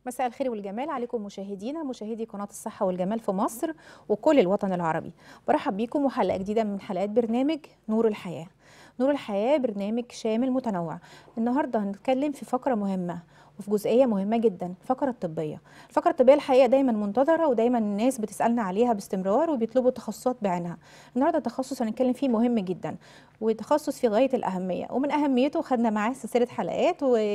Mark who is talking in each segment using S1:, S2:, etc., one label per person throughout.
S1: مساء الخير والجمال عليكم مشاهدينا مشاهدي قناة الصحة والجمال في مصر وكل الوطن العربي برحب بيكم وحلقة جديدة من حلقات برنامج نور الحياة نور الحياة برنامج شامل متنوع النهاردة هنتكلم في فقرة مهمة وفي جزئية مهمة جدا الفقرة الطبية الفقرة الطبية الحقيقة دايما منتظرة ودايما الناس بتسألنا عليها باستمرار وبيطلبوا تخصصات بعينها النهاردة تخصص هنتكلم فيه مهم جدا وتخصص في غاية الأهمية ومن أهميته خدنا معاه سلسلة حلقات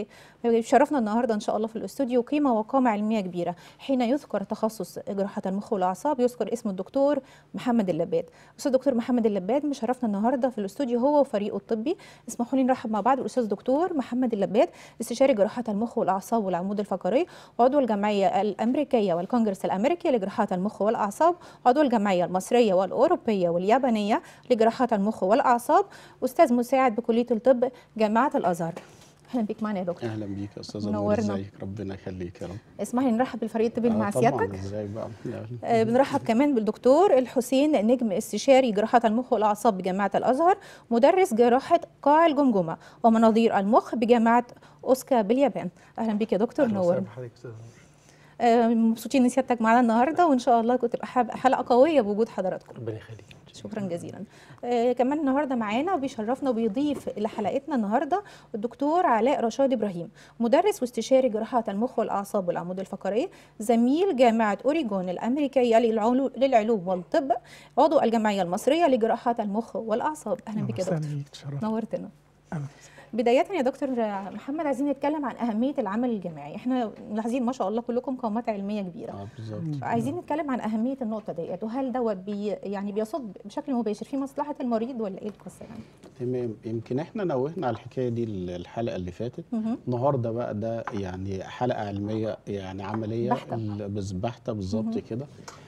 S1: وشرفنا النهاردة إن شاء الله في الاستوديو قيمة وقامة علمية كبيرة حين يذكر تخصص جراحة المخ والأعصاب يذكر اسم الدكتور محمد اللباد أستاذ دكتور محمد اللباد مشرفنا النهاردة في الاستوديو هو وفريقه الطبي اسمحوا لي نرحب مع بعض بالأستاذ دكتور محمد اللباد استشاري جراحة المخ والأعصاب والعمود الفقري وعضو الجمعية الأمريكية والكونجرس الأمريكي لجراحات المخ والأعصاب عضو الجمعية المصرية والأوروبية واليابانية لجراحات المخ والأعصاب أستاذ مساعد بكلية الطب جامعة الأزهر اهلا بيك معنا يا دكتور
S2: اهلا بيك يا استاذه نور
S1: منورنا.
S2: ازيك ربنا يخليك يا رب
S1: اسمح لي نرحب بالفريق الطبي اللي
S2: آه
S1: مع
S2: طبعا
S1: سيادتك
S2: ازاي بقى لا،
S1: آه، بنرحب كمان بالدكتور الحسين نجم استشاري جراحات المخ والاعصاب بجامعه الازهر مدرس جراحه قاع الجمجمه ومناظير المخ بجامعه اوسكا باليابان اهلا بيك يا دكتور
S3: أهلا وسهلا
S1: نور
S3: بحضرتك يا أستاذ نور.
S1: آه، مبسوطين ان سيادتك معانا النهارده وان شاء الله تبقى حب- حلقه قويه بوجود حضراتكم
S3: ربنا يخليك
S1: شكرا جزيلا آه كمان النهارده معانا وبيشرفنا وبيضيف لحلقتنا النهارده الدكتور علاء رشاد ابراهيم مدرس واستشاري جراحات المخ والاعصاب والعمود الفقري زميل جامعه اوريجون الامريكيه للعلو- للعلوم والطب عضو الجمعيه المصريه لجراحات المخ والاعصاب اهلا بك يا
S4: أهلاً
S1: دكتور
S4: بيك، تشرفت.
S1: نورتنا
S4: أهلاً.
S1: بداية يا دكتور محمد عايزين نتكلم عن أهمية العمل الجماعي، احنا ملاحظين ما شاء الله كلكم قامات علمية كبيرة،
S2: اه بالظبط
S1: عايزين نتكلم عن أهمية النقطة ديت وهل دوت بي يعني بيصب بشكل مباشر في مصلحة المريض ولا إيه القصة يعني؟
S2: تمام يمكن احنا نوهنا على الحكايه دي الحلقه اللي فاتت
S1: مهم.
S2: النهارده بقى ده يعني حلقه علميه يعني عمليه
S1: بحتة.
S2: ال- بس بحته بالظبط
S1: مهم.
S2: كده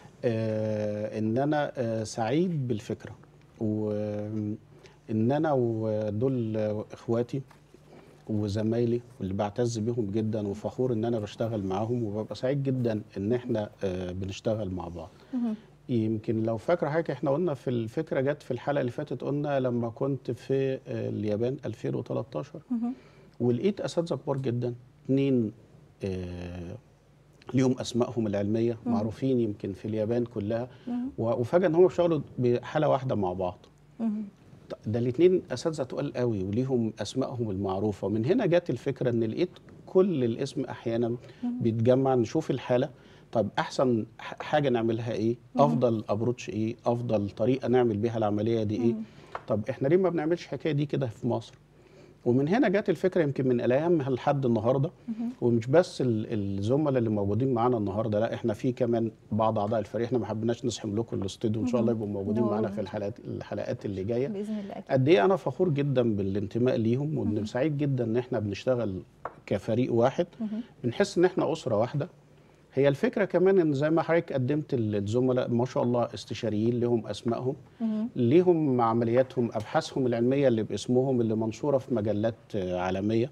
S2: آه ان انا آه سعيد بالفكره وان انا ودول اخواتي وزمايلي واللي بعتز بيهم جدا وفخور ان انا بشتغل معاهم وببقى سعيد جدا ان احنا آه بنشتغل مع بعض
S1: مهم.
S2: يمكن لو فاكره حاجه احنا قلنا في الفكره جت في الحلقه اللي فاتت قلنا لما كنت في آه، اليابان 2013
S1: مهم.
S2: ولقيت اساتذه كبار جدا اتنين آه، ليهم اسمائهم العلميه
S1: مم.
S2: معروفين يمكن في اليابان كلها
S1: مهم.
S2: و- وفجاه ان هم بيشتغلوا بحاله واحده مع بعض
S1: مهم.
S2: ده الاثنين اساتذه تقال قوي وليهم اسمائهم المعروفه من هنا جت الفكره ان لقيت كل الاسم احيانا بيتجمع نشوف الحاله طب احسن ح- حاجه نعملها ايه افضل ابروتش ايه افضل طريقه نعمل بيها العمليه دي ايه طب احنا ليه ما بنعملش الحكايه دي كده في مصر ومن هنا جت الفكره يمكن من الايامها لحد النهارده ومش بس ال- الزملاء اللي موجودين معانا النهارده لا احنا في كمان بعض اعضاء الفريق احنا ما حبيناش نسحب لكم الاستوديو ان شاء الله يبقوا موجودين معانا
S1: نورنا.
S2: في الحلقات الحلقات اللي جايه
S1: بإذن الله أكيد.
S2: قد ايه انا فخور جدا بالانتماء ليهم وان سعيد جدا ان احنا بنشتغل كفريق واحد
S1: مهم.
S2: بنحس ان احنا اسره واحده هي الفكره كمان ان زي ما حضرتك قدمت الزملاء ما شاء الله استشاريين لهم اسمائهم
S1: مهم.
S2: ليهم عملياتهم ابحاثهم العلميه اللي باسمهم اللي منشوره في مجلات آه، عالميه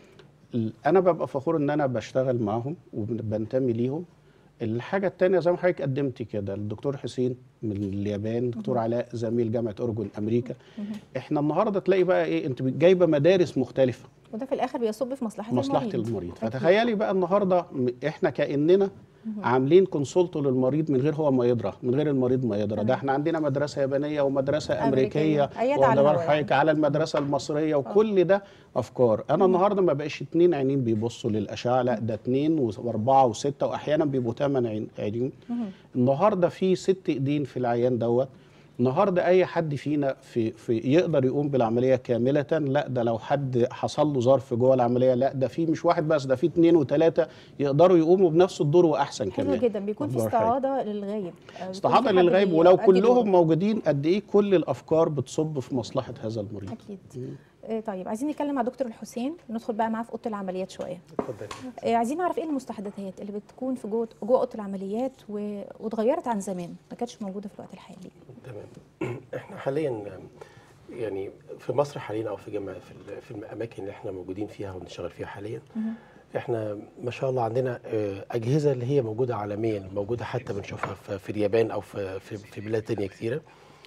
S2: ال- انا ببقى فخور ان انا بشتغل معاهم وبنتمي ليهم الحاجه الثانيه زي ما حضرتك قدمت كده الدكتور حسين من اليابان دكتور علاء زميل جامعه اورجون امريكا احنا النهارده تلاقي بقى ايه انت جايبه مدارس مختلفه
S1: وده في الآخر بيصب في مصلحة
S2: مصلحه
S1: المريض
S2: المريض
S1: أكيد.
S2: فتخيلي بقى النهارده م- احنا كاننا عاملين كونسولتو للمريض من غير هو ما يدرى من غير المريض ما يدرى
S1: تمام.
S2: ده احنا عندنا مدرسه يابانيه ومدرسه
S1: أمريكية.
S2: امريكيه
S1: عيادة على
S2: واخدة
S1: الهوا
S2: بالك حضرتك على المدرسه المصريه وكل ده افكار انا النهارده ما بقاش اتنين عينين بيبصوا للاشعه لا ده اتنين واربعه وسته واحيانا بيبقوا ثمان عين- عينين
S1: مهم.
S2: النهارده في ست ايدين في العيان دوت النهارده اي حد فينا في, في يقدر يقوم بالعمليه كامله لا ده لو حد حصل له ظرف جوه العمليه لا ده في مش واحد بس ده في اثنين وثلاثه يقدروا يقوموا بنفس الدور واحسن
S1: حلو
S2: كمان
S1: جدا بيكون في
S2: واخد بالك حضرتك؟
S1: استعاضة للغايب آه، بيكون
S2: استعاضه
S1: في حد
S2: للغيب
S1: بي-
S2: ولو
S1: يؤدي دوره.
S2: كلهم موجودين قد ايه كل الافكار بتصب في مصلحه هذا المريض
S1: أكيد آه، طيب عايزين نتكلم مع دكتور الحسين ندخل بقى معاه في اوضه العمليات شويه
S3: اتفضل
S1: آه، عايزين نعرف ايه المستحدثات اللي بتكون في جوه جوه اوضه العمليات و... واتغيرت عن زمان ما كانتش موجوده في الوقت الحالي
S3: تمام احنا حاليا يعني في مصر حاليا او في جامعه في, ال- في الاماكن اللي احنا موجودين فيها وبنشتغل فيها حاليا احنا ما شاء الله عندنا آه، اجهزه اللي هي موجوده عالميا موجوده حتى بنشوفها في, في اليابان او في في, في بلاد تانية كتيره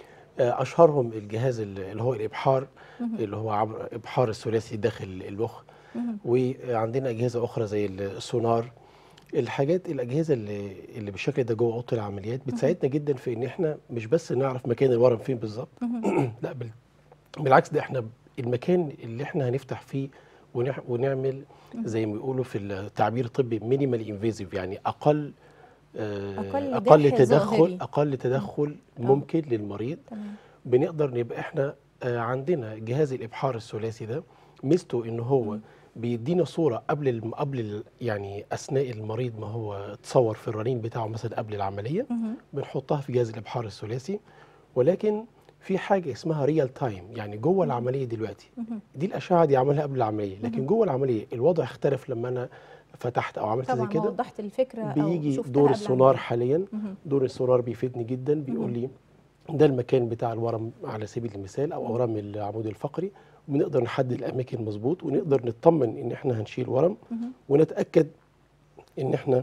S3: آه، اشهرهم الجهاز اللي هو الابحار اللي هو عبر ابحار الثلاثي داخل المخ وعندنا اجهزه اخرى زي السونار الحاجات الاجهزه اللي اللي بالشكل ده جوه اوضه العمليات بتساعدنا جدا في ان احنا مش بس نعرف مكان الورم فين بالظبط لا بال- بالعكس ده احنا المكان اللي احنا هنفتح فيه ونح- ونعمل زي ما بيقولوا في التعبير الطبي مينيمال انفيزيف يعني اقل آه،
S1: أقل
S3: اقل
S1: جرح
S3: تدخل
S1: ظاهري.
S3: اقل تدخل
S1: آه.
S3: ممكن للمريض
S1: تمام
S3: بنقدر نبقى احنا آه، عندنا جهاز الابحار الثلاثي ده ميزته ان هو بيدينا صوره قبل الم... قبل ال... يعني اثناء المريض ما هو اتصور في الرنين بتاعه مثلا قبل العمليه
S1: مهم.
S3: بنحطها في جهاز الابحار الثلاثي ولكن في حاجه اسمها ريال تايم يعني جوه العمليه دلوقتي
S1: مهم.
S3: دي الاشعه دي عملها قبل العمليه لكن جوه العمليه الوضع اختلف لما انا فتحت او عملت زي
S1: طبعا ما
S3: كده
S1: وضحت الفكره أو
S3: بيجي
S1: شفتها
S3: دور
S1: قبل
S3: السونار
S1: العملية.
S3: حاليا
S1: مهم.
S3: دور السونار بيفيدني جدا بيقول لي ده المكان بتاع الورم على سبيل المثال او اورام العمود الفقري وبنقدر نحدد الاماكن مظبوط ونقدر نطمن ان احنا هنشيل ورم
S1: مهم.
S3: ونتاكد ان احنا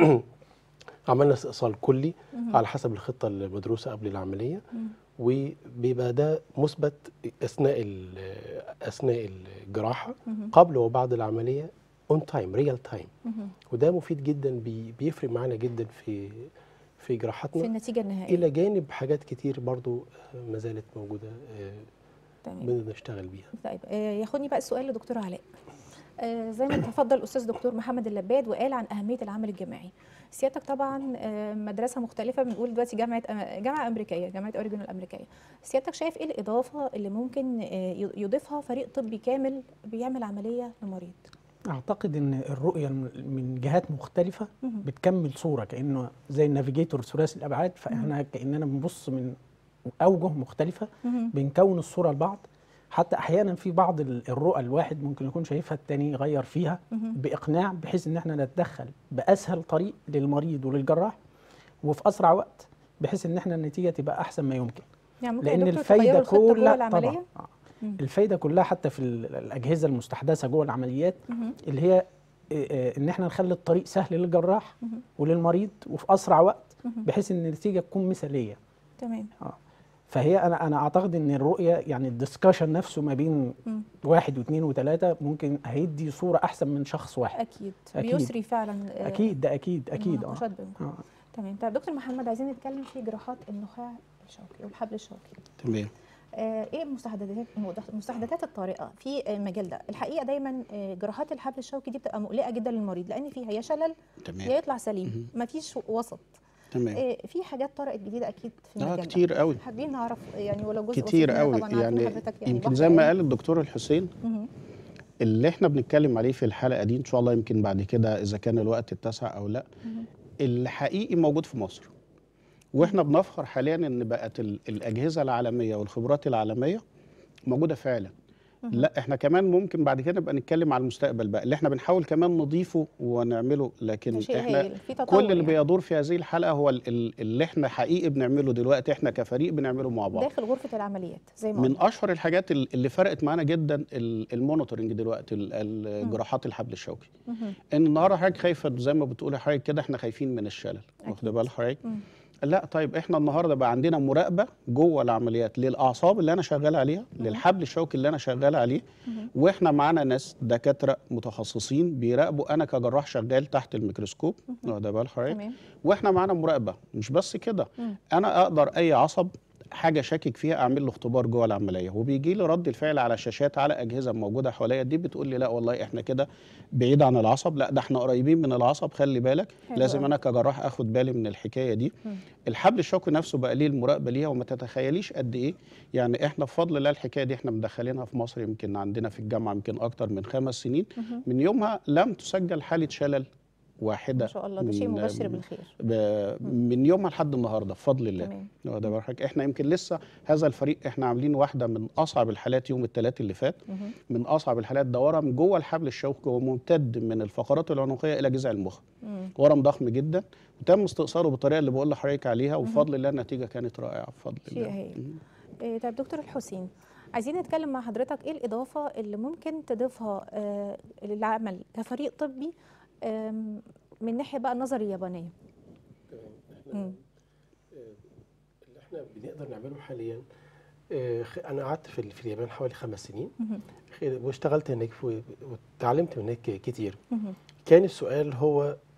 S3: عملنا استئصال كلي
S1: مهم.
S3: على حسب الخطه المدروسه قبل العمليه
S1: مم.
S3: وبيبقى ده مثبت اثناء ال- اثناء الجراحه
S1: مهم.
S3: قبل وبعد العمليه اون تايم ريال تايم
S1: مهم.
S3: وده مفيد جدا بي بيفرق معانا جدا في في
S1: في
S3: جراحاتنا
S1: النتيجه النهائيه
S3: الى جانب حاجات كتير برضو آه، ما زالت موجوده آه،
S1: تمام
S3: بنقدر نشتغل بيها
S1: طيب آه، ياخدني بقى السؤال لدكتور علاء آه، زي ما تفضل الاستاذ دكتور محمد اللباد وقال عن اهميه العمل الجماعي سيادتك طبعا آه، مدرسه مختلفه بنقول دلوقتي جامعه أم- جامعه امريكيه جامعه اوريجون الامريكيه سيادتك شايف ايه الاضافه اللي ممكن آه، يضيفها فريق طبي كامل بيعمل عمليه لمريض
S4: اعتقد ان الرؤيه الم- من جهات مختلفه
S1: مهم.
S4: بتكمل صوره كانه زي النافيجيتور ثلاثي الابعاد فاحنا كاننا بنبص من اوجه مختلفه
S1: مهم.
S4: بنكون الصوره لبعض حتى احيانا في بعض ال- الرؤى الواحد ممكن يكون شايفها التاني يغير فيها
S1: مهم.
S4: باقناع بحيث ان احنا نتدخل باسهل طريق للمريض وللجراح وفي اسرع وقت بحيث ان احنا النتيجه تبقى احسن ما يمكن
S1: يعني ممكن يا
S4: لان
S1: دكتور تغيروا
S4: الفايده
S1: الخطة جوه
S4: كلها
S1: العمليه
S4: طبعا آه.
S1: مم.
S4: الفايده كلها حتى في ال- الاجهزه المستحدثه جوه العمليات
S1: مهم.
S4: اللي هي آه، آه، ان احنا نخلي الطريق سهل للجراح
S1: مهم.
S4: وللمريض وفي اسرع وقت
S1: مهم.
S4: بحيث ان النتيجه تكون مثاليه
S1: تمام
S4: فهي انا انا اعتقد ان الرؤيه يعني الدسكشن نفسه ما بين
S1: مم.
S4: واحد واثنين وثلاثه ممكن هيدي صوره احسن من شخص واحد
S1: اكيد,
S4: أكيد.
S1: بيسري فعلا آه،
S4: اكيد ده اكيد اكيد اه
S1: المناقشات بينكم.
S4: آه.
S1: تمام طيب دكتور محمد عايزين نتكلم في جراحات النخاع الشوكي والحبل الشوكي
S2: تمام
S1: آه ايه المستحدثات المستحدثات الطارئه في آه، المجال ده الحقيقه دايما آه، جراحات الحبل الشوكي دي بتبقى مقلقه جدا للمريض لان فيها يا شلل يا
S2: تمام
S1: يطلع سليم مفيش وسط
S2: تمام
S1: آه في حاجات طرقت جديده اكيد في المجال
S2: اه
S1: ده
S2: كتير قوي
S1: حابين نعرف يعني ولو جزء
S2: كتير
S1: بسيط منها
S2: قوي
S1: طبعاً عارفين
S2: يعني
S1: حضرتك
S2: يمكن
S1: بحر
S2: زي ما
S1: يعني.
S2: قال الدكتور الحسين
S1: مهم.
S2: اللي احنا بنتكلم عليه في الحلقه دي ان شاء الله يمكن بعد كده اذا كان الوقت اتسع او لا
S1: مهم.
S2: الحقيقي موجود في مصر واحنا بنفخر حاليا ان بقت ال- الاجهزه العالميه والخبرات العالميه موجوده فعلا
S1: مهم.
S2: لا احنا كمان ممكن بعد كده نبقى نتكلم على المستقبل بقى اللي احنا بنحاول كمان نضيفه ونعمله
S1: ده
S2: لكن
S1: شيء
S2: احنا
S1: هايل في تطور
S2: كل اللي
S1: يعني.
S2: بيدور في هذه الحلقه هو ال- ال- اللي احنا حقيقي بنعمله دلوقتي احنا كفريق بنعمله مع بعض
S1: داخل غرفه العمليات زي ما
S2: من
S1: قلنا
S2: اشهر الحاجات ال- اللي فرقت معانا جدا ال- المونيتورنج دلوقتي ال- ال- جراحات الحبل الشوكي
S1: مهم.
S2: ان النهارده حضرتك خايفه زي ما بتقولي حضرتك كده احنا خايفين من الشلل واخد بال حضرتك
S1: مم.
S2: لا طيب احنا النهارده بقى عندنا مراقبه جوه العمليات للاعصاب اللي انا شغال عليها للحبل الشوكي اللي انا شغال عليه
S1: مهم.
S2: واحنا معانا ناس دكاتره متخصصين بيراقبوا انا كجراح شغال تحت الميكروسكوب واخد بال حضرتك
S1: تمام
S2: واحنا معانا مراقبه مش بس كده
S1: مم.
S2: انا اقدر اي عصب حاجه شاكك فيها اعمل له اختبار جوه العمليه وبيجي لي رد الفعل على شاشات على اجهزه موجوده حواليا دي بتقول لي لا والله احنا كده بعيد عن العصب لا ده احنا قريبين من العصب خلي بالك
S1: حلو
S2: لازم
S1: أوي.
S2: انا كجراح اخد بالي من الحكايه دي
S1: مم.
S2: الحبل الشوكي نفسه بقى ليه المراقبه ليها وما تتخيليش قد ايه يعني احنا بفضل الله الحكايه دي احنا مدخلينها في مصر يمكن عندنا في الجامعه يمكن اكتر من خمس سنين
S1: مهم.
S2: من يومها لم تسجل حاله شلل واحده
S1: ما شاء الله ده شيء
S2: من-
S1: مبشر بالخير
S2: ب- من يومها لحد النهارده بفضل الله
S1: تمام
S2: واخد بال حضرتك احنا يمكن لسه هذا الفريق احنا عاملين واحده من اصعب الحالات يوم الثلاث اللي فات
S1: مهم.
S2: من اصعب الحالات ده ورم جوه الحبل الشوكي وممتد من الفقرات العنقيه الى جذع المخ
S1: مم.
S2: ورم ضخم جدا وتم استئصاله بالطريقه اللي بقول لحضرتك عليها وبفضل الله النتيجه كانت رائعه بفضل
S1: شيء
S2: الله
S1: هايل إيه طيب دكتور الحسين عايزين نتكلم مع حضرتك ايه الاضافه اللي ممكن تضيفها آه للعمل كفريق طبي آم، من ناحيه بقى النظري اليابانيه مم.
S3: اللي احنا بنقدر نعمله حاليا آه، خ- انا قعدت في ال- في اليابان حوالي خمس سنين
S1: مهم.
S3: خ- واشتغلت هناك في- واتعلمت من هناك كتير
S1: مهم.
S3: كان السؤال هو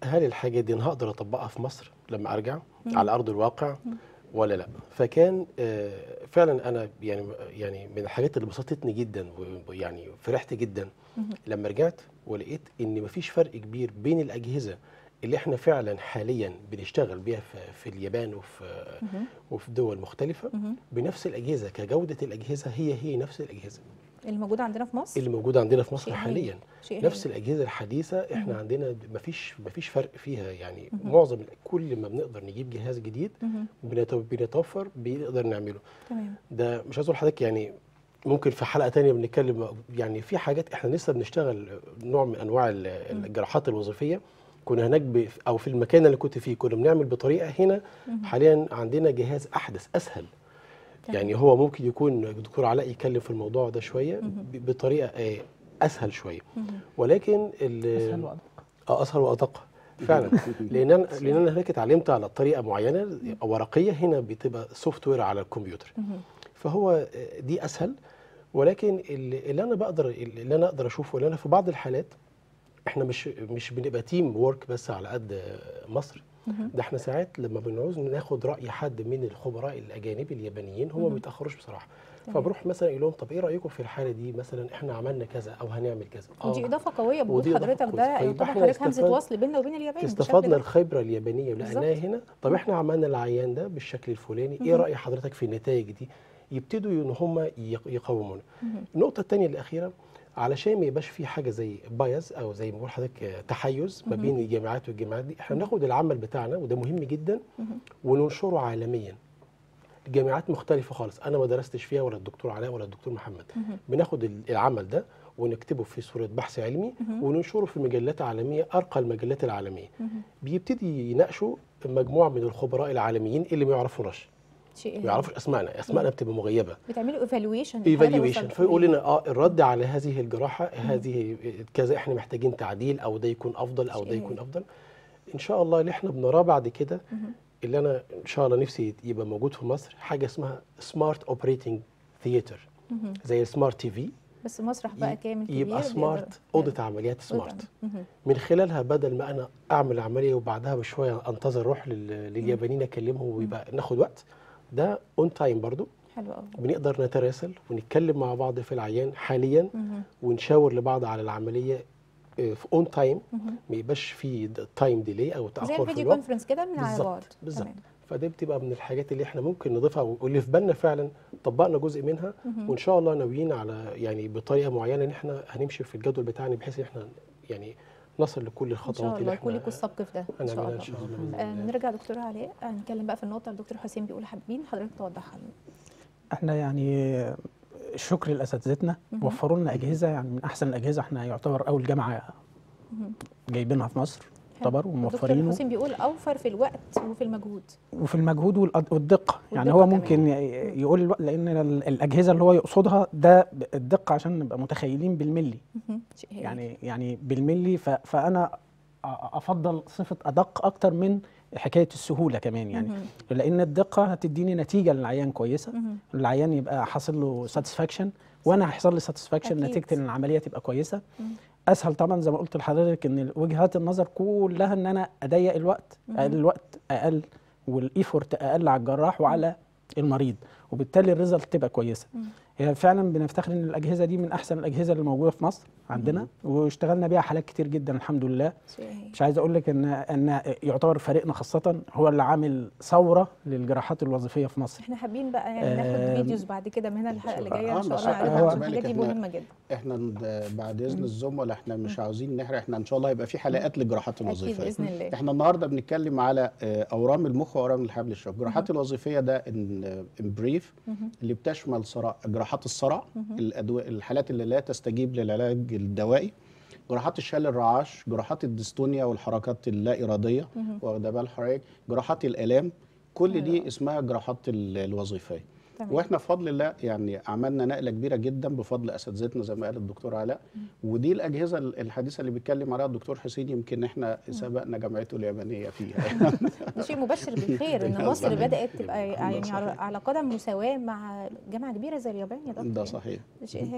S3: هل الحاجه دي انا هقدر اطبقها في مصر لما ارجع على ارض الواقع ولا لا فكان آه، فعلا انا يعني يعني من الحاجات اللي بسطتني جدا ويعني فرحت جدا لما رجعت ولقيت ان مفيش فرق كبير بين الاجهزه اللي احنا فعلا حاليا بنشتغل بيها في, في اليابان وفي وفي دول مختلفه بنفس الاجهزه كجوده الاجهزه هي هي نفس الاجهزه
S1: الموجوده عندنا في مصر
S3: اللي موجوده عندنا في مصر
S1: شيء هايل.
S3: حاليا
S1: شيء
S3: نفس
S1: هايل.
S3: الاجهزه الحديثه احنا عندنا مفيش مفيش فرق فيها يعني معظم كل ما بنقدر نجيب جهاز جديد بنت- بنتوفر بنقدر نعمله
S1: تمام
S3: ده مش عايز اقول لحضرتك يعني ممكن في حلقه تانية بنتكلم يعني في حاجات احنا لسه بنشتغل نوع من انواع ال- الجراحات الوظيفيه كنا هناك ب- او في المكان اللي كنت فيه كنا بنعمل بطريقه هنا حاليا عندنا جهاز احدث اسهل
S1: تمام.
S3: يعني هو ممكن يكون الدكتور علاء يتكلم في الموضوع ده شويه ب- بطريقه آه، اسهل شويه ولكن ال-
S4: اسهل وادق
S3: اه اسهل وادق فعلا لان انا لان انا هناك اتعلمت على طريقه معينه ورقيه هنا بتبقى سوفت وير على الكمبيوتر فهو آه، دي اسهل ولكن اللي اللي انا بقدر اللي انا اقدر اشوفه اللي انا في بعض الحالات احنا مش مش بنبقى تيم وورك بس على قد آه، مصر ده احنا ساعات لما بنعوز ناخد راي حد من الخبراء الاجانب اليابانيين هم ما بيتاخروش بصراحه
S1: تمام.
S3: فبروح مثلا اقول لهم طب ايه رايكم في الحاله دي مثلا احنا عملنا كذا او هنعمل كذا
S1: ودي
S3: آه.
S1: اضافه قويه بوجود
S3: ودي إضافة
S1: حضرتك
S3: كويسة.
S1: ده
S3: طيب
S1: يعتبر
S3: إحنا
S1: حضرتك همزه
S3: استفاد-
S1: وصل بيننا وبين اليابان بالشكل
S3: استفدنا
S1: ده.
S3: الخبره اليابانيه ولقيناها
S1: بالظبط.
S3: هنا طب احنا عملنا العيان ده بالشكل الفلاني ايه راي حضرتك في النتائج دي يبتدوا ان هم يقاومونا النقطه الثانيه الاخيره علشان ما يبقاش في حاجه زي بايز او زي ما بقول لحضرتك آه، تحيز ما بين الجامعات والجامعات دي احنا بناخد العمل بتاعنا وده مهم جدا وننشره عالميا الجامعات مختلفة خالص أنا ما درستش فيها ولا الدكتور علاء ولا الدكتور محمد بناخد ال- العمل ده ونكتبه في صورة بحث علمي وننشره في مجلات عالمية أرقى المجلات العالمية بيبتدي يناقشوا مجموعة من الخبراء العالميين اللي ما يعرفوناش
S1: شيء
S3: ما يعرفوش أسمائنا أسمائنا بتبقى مغيبة
S1: بتعملوا ايفالويشن
S3: ايفالويشن فيقول لنا اه الرد على هذه الجراحه هذه كذا احنا محتاجين تعديل او ده يكون افضل او ده
S1: شيء
S3: يكون افضل ان شاء الله اللي احنا بنراه بعد كده اللي انا ان شاء الله نفسي يبقى موجود في مصر حاجه اسمها سمارت اوبريتنج ثياتر زي السمارت تي في
S1: بس مسرح بقى كامل كبير
S3: يبقى
S1: بيقدر-
S3: سمارت اوضه عمليات
S1: أوضة.
S3: سمارت
S1: مهم.
S3: من خلالها بدل ما انا اعمل عمليه وبعدها بشويه انتظر اروح لل- لليابانيين اكلمهم ويبقى ناخد وقت ده اون تايم برضو
S1: حلو قوي
S3: بنقدر نتراسل ونتكلم مع بعض في العيان حاليا ونشاور لبعض على العمليه آه، في اون تايم ما يبقاش في تايم ديلي او
S1: زي
S3: تاخر في
S1: الفيديو
S3: الوقت
S1: كونفرنس كده من على بعد
S3: بالظبط بالظبط
S1: تمام.
S3: فدي بتبقى من الحاجات اللي احنا ممكن نضيفها واللي في بالنا فعلا طبقنا جزء منها وان شاء الله ناويين على يعني بطريقه معينه ان احنا هنمشي في الجدول بتاعنا بحيث ان احنا يعني نصل لكل
S1: ان
S3: الخطوات
S1: شاء
S3: اللي
S1: الله
S3: احنا
S1: يكون لكم السبق في ده ان شاء
S3: هنعملها
S1: الله
S3: ان شاء الله بإذن
S1: آه،
S3: الله.
S1: نرجع دكتور علاء آه، نتكلم بقى في النقطه اللي الدكتور حسين بيقول حابين حضرتك توضحها لنا
S4: احنا يعني الشكر لاساتذتنا وفروا لنا اجهزه يعني من احسن الاجهزه احنا يعتبر اول جامعه جايبينها في مصر يعتبر
S1: الدكتور
S4: وموفرينه
S1: حسين بيقول اوفر في الوقت وفي المجهود
S4: وفي المجهود والأد- والدقه يعني
S1: والدقة
S4: هو ممكن ي- يقول الوقت لان ال- الاجهزه اللي هو يقصدها ده ب- الدقه عشان نبقى متخيلين بالملي
S1: مهم. شيء هايل.
S4: يعني يعني بالملي ف- فانا أ- افضل صفه ادق اكتر من حكايه السهوله كمان يعني
S1: مهم.
S4: لان الدقه هتديني نتيجه للعيان كويسه
S1: مهم.
S4: العيان يبقى حاصل له ساتسفاكشن وانا هيحصل لي ساتسفاكشن
S1: أكيد.
S4: نتيجه ان العمليه تبقى كويسه
S1: مم.
S4: اسهل طبعا زي ما قلت لحضرتك ان وجهات النظر كلها ان انا اضيق الوقت اقل الوقت اقل والايفورت اقل على الجراح وعلى المريض وبالتالي الريزلت تبقى كويسه هي فعلا بنفتخر ان الاجهزه دي من احسن الاجهزه اللي موجوده في مصر عندنا واشتغلنا بيها حالات كتير جدا الحمد لله
S1: شيء هايل.
S4: مش عايز اقول لك ان ان يعتبر فريقنا خاصه هو اللي عامل ثوره للجراحات الوظيفيه في مصر
S1: احنا حابين بقى يعني ناخد
S4: آم،
S1: فيديوز بعد كده من هنا الحلقه اللي جايه
S2: آه،
S1: ان شاء
S2: بس
S1: الله
S2: خلي
S1: نعرفها عشان
S2: بالك
S1: الحاجات دي
S2: إحنا-
S1: مهمه جدا
S2: احنا ند- بعد اذن الزملاء احنا مش عاوزين نحرق احنا ان شاء الله هيبقى في حلقات للجراحات
S1: اكيد
S2: الوظيفيه
S1: باذن الله
S2: احنا النهارده بنتكلم على آه، اورام المخ واورام الحبل الشوكي الجراحات الوظيفيه ده ان بريف اللي بتشمل صرع جراحات الصرع الادويه الحالات اللي لا تستجيب للعلاج الدوائي جراحات الشلل الرعاش جراحات الديستونيا والحركات اللا اراديه واخده بال حضرتك جراحات الالام كل دي اسمها جراحات ال- الوظيفيه
S1: تمام.
S2: واحنا بفضل الله يعني عملنا نقله كبيره جدا بفضل اساتذتنا زي ما قال الدكتور علاء ودي الاجهزه الحديثه اللي بيتكلم عليها الدكتور حسين يمكن احنا سبقنا جامعته اليابانيه فيها
S1: ده شيء مبشر بالخير ان
S2: ده
S1: مصر
S2: صحيح.
S1: بدات تبقى
S2: ده
S1: يعني على
S2: صحيح.
S1: على قدم مساواه مع جامعه كبيره زي اليابان يا دكتور
S2: ده
S1: يعني.
S2: صحيح
S1: ده شيء هايل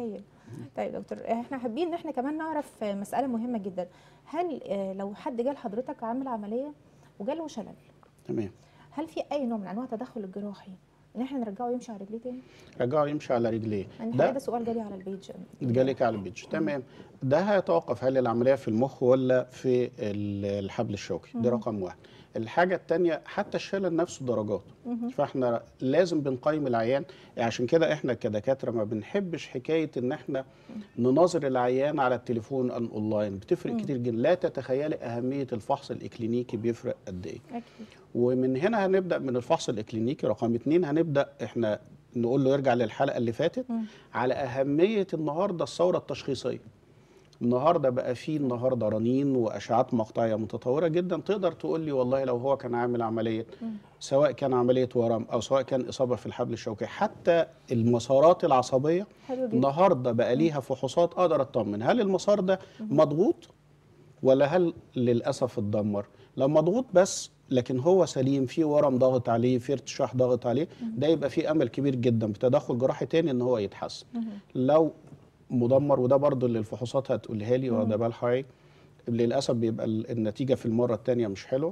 S1: طيب دكتور احنا حابين ان احنا كمان نعرف آه، مساله مهمه جدا هل آه، لو حد جه لحضرتك عامل عمليه وجاله شلل
S2: تمام
S1: هل في اي نوع من انواع التدخل الجراحي ان احنا نرجعه يمشي على رجليه تاني؟
S2: رجعه يمشي على رجليه
S1: يعني
S2: ده
S1: الحقيقه ده سؤال جالي على البيج
S2: جالك على البيتش تمام ده هيتوقف هل العمليه في المخ ولا في ال- الحبل الشوكي دي رقم واحد الحاجه الثانيه حتى الشلل نفسه درجات فاحنا لازم بنقيم العيان عشان كده احنا كدكاتره ما بنحبش حكايه ان احنا نناظر العيان على التليفون أن اونلاين بتفرق كتير جدا لا تتخيلي اهميه الفحص الاكلينيكي بيفرق قد ايه
S1: اكيد
S2: ومن هنا هنبدا من الفحص الاكلينيكي رقم اتنين هنبدا احنا نقول له يرجع للحلقه اللي فاتت على اهميه النهارده الثوره التشخيصيه النهارده بقى فيه النهارده رنين واشعات مقطعيه متطوره جدا تقدر تقول لي والله لو هو كان عامل عمليه سواء كان عمليه ورم او سواء كان اصابه في الحبل الشوكي حتى المسارات العصبيه
S1: حلو جدا
S2: النهارده بقى ليها فحوصات اقدر اطمن هل المسار ده مضغوط ولا هل للاسف اتدمر لو مضغوط بس لكن هو سليم في ورم ضاغط عليه في ارتشاح ضاغط عليه ده يبقى في امل كبير جدا بتدخل جراحي تاني ان هو يتحسن لو مدمر وده برضو اللي الفحوصات هتقولها لي وده بال حضرتك للاسف بيبقى ال- النتيجه في المره الثانيه مش حلوه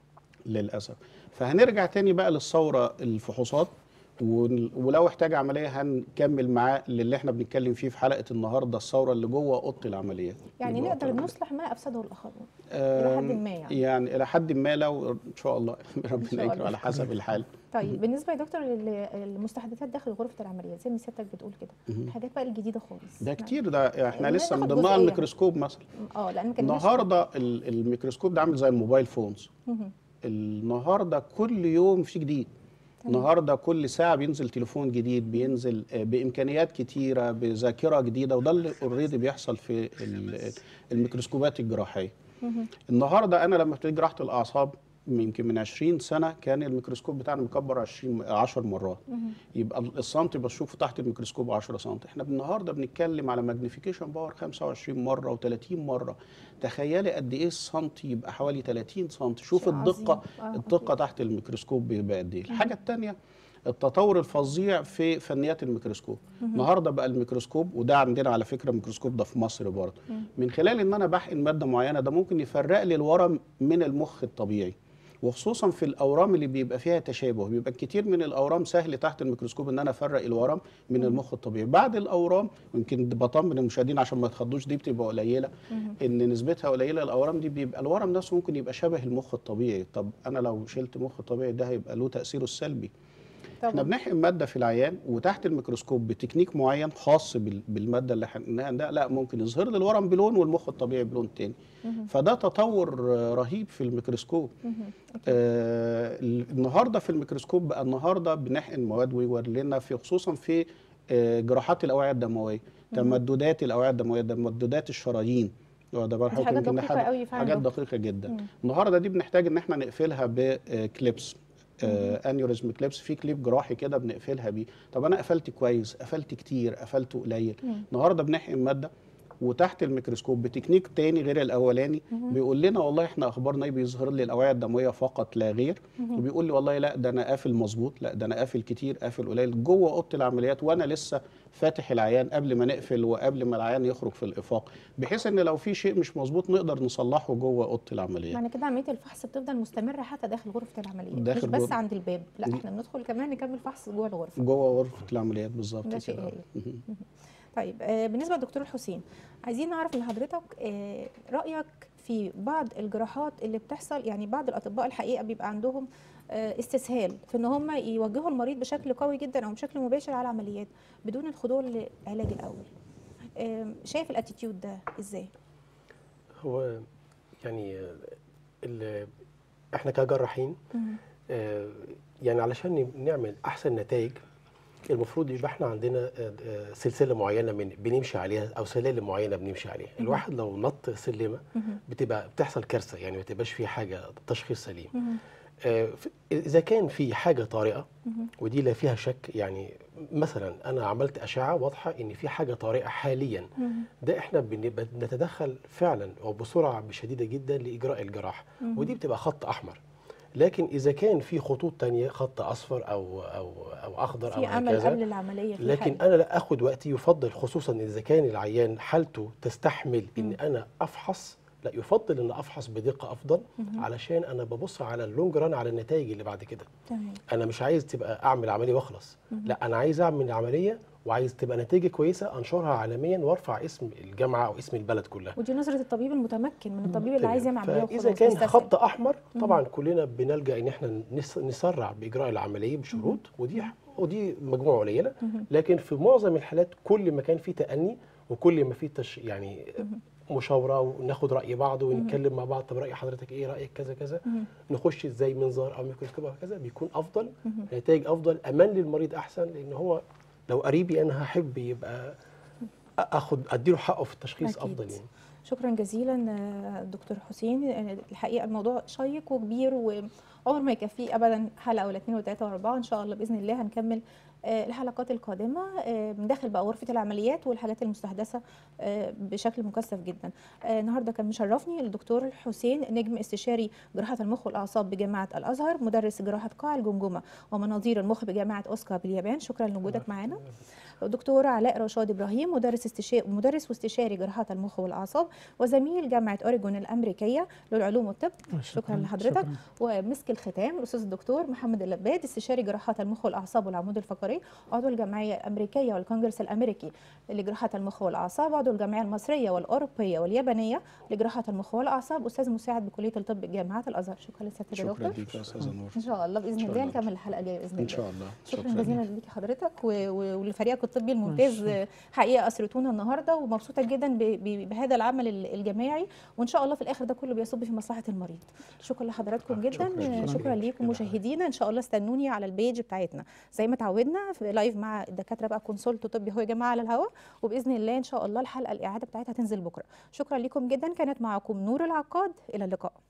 S2: للاسف فهنرجع تاني بقى للثوره الفحوصات ون- ولو احتاج عمليه هنكمل معاه اللي احنا بنتكلم فيه في حلقه النهارده الثوره اللي جوه اوضه العمليات
S1: يعني
S2: اللي جوه
S1: نقدر
S2: أوضة العمليات.
S1: نصلح ما افسده الاخرون
S2: آم،
S1: إلى حد ما يعني.
S2: يعني الى حد ما لو ان شاء الله
S1: شاء
S2: ربنا يكرم
S1: الله.
S2: على حسب الحال
S1: طيب بالنسبه يا دكتور لل- المستحدثات داخل غرفه العمليات زي ما سيادتك بتقول كده الحاجات بقى الجديده خالص
S2: ده كتير ده احنا
S1: يعني
S2: لسه من
S1: ناخد
S2: ضمنها
S1: جزئية.
S2: الميكروسكوب مثلا
S1: اه لان كان الناس-
S2: النهارده ال- الميكروسكوب ده عامل زي الموبايل فونز
S1: مهم.
S2: النهارده كل يوم في جديد النهارده كل ساعه بينزل تليفون جديد بينزل آه، بامكانيات كتيره بذاكره جديده وده اللي اوريدي بيحصل في ال- الميكروسكوبات الجراحيه النهارده انا لما ابتديت جراحه الاعصاب يمكن من 20 سنه كان الميكروسكوب بتاعنا مكبر 20 10 مرات يبقى السنتي بشوفه تحت الميكروسكوب 10 سم احنا النهارده بنتكلم على ماجنيفيكيشن باور 25 مره و30 مره تخيلي قد ايه السنتي يبقى حوالي 30 سم شوف
S1: شيء
S2: الدقه
S1: عظيم. آه،
S2: الدقه تحت الميكروسكوب بيبقى قد ايه الحاجه الثانيه التطور الفظيع في فنيات الميكروسكوب النهارده بقى الميكروسكوب وده عندنا على فكره الميكروسكوب ده في مصر برضه من خلال ان انا بحقن ماده معينه ده ممكن يفرق لي الورم من المخ الطبيعي وخصوصا في الاورام اللي بيبقى فيها تشابه بيبقى كتير من الاورام سهل تحت الميكروسكوب ان انا افرق الورم من المخ الطبيعي بعد الاورام يمكن بطمن المشاهدين عشان ما يتخضوش دي بتبقى قليله ان نسبتها قليله الاورام دي بيبقى الورم نفسه ممكن يبقى شبه المخ الطبيعي طب انا لو شلت مخ طبيعي ده هيبقى له تاثيره السلبي احنا
S1: طبعا
S2: بنحقن ماده في العيان وتحت الميكروسكوب بتكنيك معين خاص بال- بالماده اللي حقناها ده لا ممكن يظهر لي الورم بلون والمخ الطبيعي بلون تاني فده تطور آه، رهيب في الميكروسكوب آه ال- النهارده في الميكروسكوب بقى النهارده بنحقن مواد ويوري لنا في خصوصا في آه جراحات الاوعيه الدمويه تمددات الاوعيه الدمويه تمددات الشرايين ده بقى
S1: دي
S2: حاجة
S1: حاجات
S2: يمكن
S1: دقيقة
S2: حاجة-
S1: قوي فعلا
S2: حاجات
S1: دكتور.
S2: دقيقه جدا النهارده دي بنحتاج ان احنا نقفلها بكليبس انيوريزم كليبس في كليب جراحي كده بنقفلها بيه طب انا قفلت كويس قفلت كتير قفلت قليل النهارده بنحقن ماده وتحت الميكروسكوب بتكنيك تاني غير الاولاني بيقول لنا والله احنا اخبارنا ايه بيظهر لي الاوعيه الدمويه فقط لا غير وبيقول لي والله لا ده انا قافل مظبوط لا ده انا قافل كتير قافل قليل جوه اوضه العمليات وانا لسه فاتح العيان قبل ما نقفل وقبل ما العيان يخرج في الافاق بحيث ان لو في شيء مش مظبوط نقدر نصلحه جوه اوضه العمليات
S1: معنى كده عمليه الفحص بتفضل مستمره حتى داخل غرفه العمليات مش
S2: داخل
S1: بس
S2: غرفة-
S1: عند الباب لا احنا بندخل كمان نكمل فحص جوه الغرفه
S2: جوه غرفه العمليات بالظبط
S1: ده شيء
S2: كده.
S1: هايل طيب آه، بالنسبه للدكتور الحسين عايزين نعرف من حضرتك آه، رايك في بعض الجراحات اللي بتحصل يعني بعض الاطباء الحقيقه بيبقى عندهم آه، استسهال في ان هم يوجهوا المريض بشكل قوي جدا او بشكل مباشر على العمليات بدون الخضوع للعلاج الاول آم، شايف الاتيتيود ده ازاي
S3: هو يعني آه، ال- احنا كجراحين آه، يعني علشان نعمل احسن نتائج المفروض يبقى احنا عندنا آه، آه، سلسله معينه من بنمشي عليها او سلالم معينه بنمشي عليها الواحد لو نط سلمه بتبقى بتحصل كارثه يعني ما تبقاش في حاجه تشخيص سليم آه، ف- اذا كان في حاجه طارئه ودي لا فيها شك يعني مثلا انا عملت اشعه واضحه ان في حاجه طارئه حاليا ده احنا بنبقى نتدخل فعلا وبسرعه شديده جدا لاجراء الجراحه ودي بتبقى خط احمر لكن اذا كان في خطوط تانية خط اصفر او او او اخضر او
S1: في امل
S3: هكذا
S1: قبل العمليه في
S3: لكن
S1: حل.
S3: انا لا اخد وقتي يفضل خصوصا اذا كان العيان حالته تستحمل ان انا افحص لا يفضل ان افحص بدقه افضل علشان انا ببص على اللونج ران على النتائج اللي بعد كده
S1: تمام
S3: انا مش عايز تبقى اعمل عمليه واخلص لا انا عايز اعمل عمليه وعايز تبقى نتيجه كويسه انشرها عالميا وارفع اسم الجامعه او اسم البلد كلها
S1: ودي نظره الطبيب المتمكن من الطبيب اللي عايز يعمل عمليه
S3: فاذا
S1: وخلاص
S3: كان
S1: يستسهل.
S3: خط احمر طبعا كلنا بنلجا ان احنا نس- نسرع باجراء العمليه بشروط ودي ودي مجموعه قليله لكن في معظم الحالات كل ما كان في تاني وكل ما في تش يعني مشاوره وناخد راي بعض ونتكلم مع بعض طب راي حضرتك ايه رايك كذا كذا نخش ازاي منظار او ميكروسكوب او كذا بيكون افضل نتائج افضل امان للمريض احسن لان هو لو قريبي انا هحب يبقى اخد اديله حقه في التشخيص
S1: أكيد.
S3: افضل يعني
S1: شكرا جزيلا آه، دكتور حسين آه، الحقيقه الموضوع شيق وكبير وعمر ما يكفيه ابدا حلقه ولا اثنين وثلاثه واربعه ان شاء الله باذن الله هنكمل آه، الحلقات القادمه آه، من داخل بقى غرفه العمليات والحاجات المستحدثه آه، بشكل مكثف جدا آه، النهارده كان مشرفني الدكتور حسين نجم استشاري جراحه المخ والاعصاب بجامعه الازهر مدرس جراحه قاع الجمجمه ومناظير المخ بجامعه اوسكا باليابان شكرا لوجودك معانا دكتور علاء رشاد ابراهيم مدرس استشاري مدرس واستشاري جراحه المخ والاعصاب وزميل جامعه اوريجون الامريكيه للعلوم والطب شكرا لحضرتك ومسك الختام الاستاذ الدكتور محمد اللباد استشاري جراحات المخ والاعصاب والعمود الفقري عضو الجمعيه الامريكيه والكونجرس الامريكي لجراحه المخ والاعصاب عضو الجمعيه المصريه والاوروبيه واليابانيه لجراحه المخ والاعصاب استاذ مساعد بكليه الطب جامعه الازهر شكرا لسياده
S2: شكرا
S1: الدكتور
S2: ليك يا استاذه نور
S1: ان شاء الله باذن
S2: إن شاء
S1: الله
S2: الله.
S1: نكمل الحلقه الجايه باذن الله
S2: ان شاء الله
S1: شكرا جزيلا ليك حضرتك و- و- ولفريقك الطبي الممتاز
S4: ماشي.
S1: حقيقه اسرتونا النهارده ومبسوطه جدا ب- ب- بهذا العمل ال- الجماعي وان شاء الله في الاخر ده كله بيصب في مصلحه المريض شكرا لحضراتكم جدا
S3: شكراً.
S1: شكرا ليكم مشاهدينا ان شاء الله استنوني على البيج بتاعتنا زي ما تعودنا في لايف مع الدكاتره بقى كونسولت طبي هو يا جماعه على الهواء وباذن الله ان شاء الله الحلقه الاعاده بتاعتها تنزل بكره شكرا لكم جدا كانت معكم نور العقاد الى اللقاء